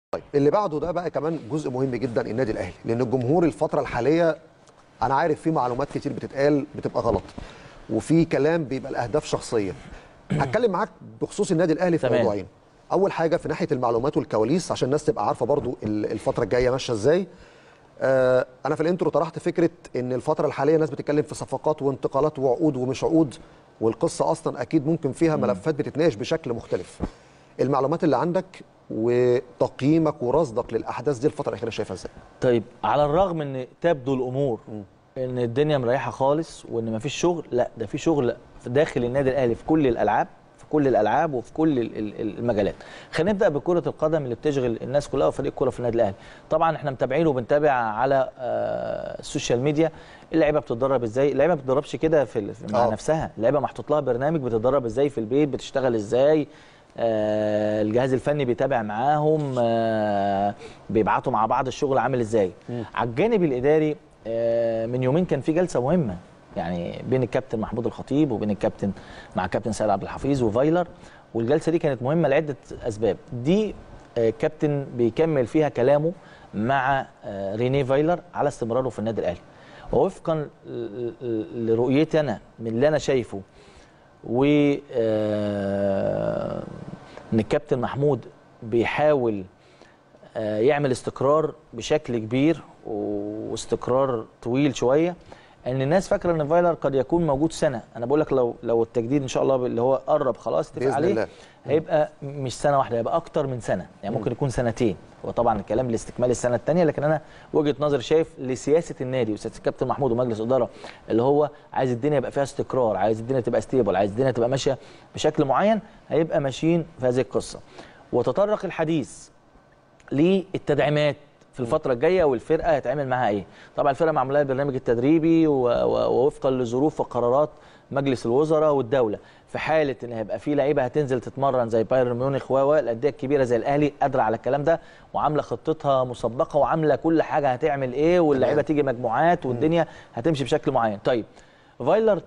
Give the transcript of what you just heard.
طيب اللي بعده ده بقى كمان جزء مهم جدا النادي الاهلي لان الجمهور الفتره الحاليه انا عارف في معلومات كتير بتتقال بتبقى غلط وفي كلام بيبقى الاهداف شخصيه هتكلم معاك بخصوص النادي الاهلي في تمام. موضوعين اول حاجه في ناحيه المعلومات والكواليس عشان الناس تبقى عارفه برضو ال- الفتره الجايه ماشيه ازاي آه انا في الانترو طرحت فكره ان الفتره الحاليه الناس بتتكلم في صفقات وانتقالات وعقود ومش عقود والقصه اصلا اكيد ممكن فيها ملفات بتتناقش بشكل مختلف المعلومات اللي عندك وتقييمك ورصدك للاحداث دي الفتره الاخيره شايفها ازاي طيب على الرغم ان تبدو الامور ان الدنيا مريحه خالص وان مفيش شغل لا ده في شغل في داخل النادي الاهلي في كل الالعاب في كل الالعاب وفي كل ال- ال- المجالات خلينا نبدا بكره القدم اللي بتشغل الناس كلها وفريق كوره في النادي الاهلي طبعا احنا متابعين وبنتابع على آه، السوشيال ميديا اللعيبه بتتدرب ازاي اللعيبه ما بتتدربش كده في ال- مع آه. نفسها اللعيبه محطوط لها برنامج بتتدرب ازاي في البيت بتشتغل ازاي آه، الجهاز الفني بيتابع معاهم آه، بيبعتوا مع بعض الشغل عامل ازاي على الجانب الاداري آه، من يومين كان في جلسه مهمه يعني بين الكابتن محمود الخطيب وبين الكابتن مع الكابتن سيد عبد الحفيظ وفايلر والجلسه دي كانت مهمه لعده اسباب دي آه، كابتن بيكمل فيها كلامه مع آه، ريني فايلر على استمراره في النادي الاهلي ووفقا ل- ل- لرؤيتي انا من اللي انا شايفه و آه، ان الكابتن محمود بيحاول آه، يعمل استقرار بشكل كبير واستقرار طويل شويه ان الناس فاكره ان فايلر قد يكون موجود سنه انا بقول لك لو لو التجديد ان شاء الله اللي هو قرب خلاص اتفق بإذن عليه الله. هيبقى مش سنه واحده هيبقى اكتر من سنه يعني ممكن يكون سنتين وطبعا الكلام لاستكمال السنه الثانيه لكن انا وجهه نظري شايف لسياسه النادي وسياسه الكابتن محمود ومجلس اداره اللي هو عايز الدنيا يبقى فيها استقرار عايز الدنيا تبقى ستيبل عايز الدنيا تبقى ماشيه بشكل معين هيبقى ماشيين في هذه القصه وتطرق الحديث للتدعيمات في الفتره الجايه والفرقه هيتعمل معاها ايه طبعا الفرقه معموله لها البرنامج التدريبي و- و- ووفقا لظروف وقرارات مجلس الوزراء والدوله في حاله ان هيبقى في لعيبه هتنزل تتمرن زي بايرن ميونخ و و الانديه الكبيره زي الاهلي قادره على الكلام ده وعامله خطتها مسبقه وعامله كل حاجه هتعمل ايه واللعيبه تيجي مجموعات والدنيا هتمشي بشكل معين طيب فايلر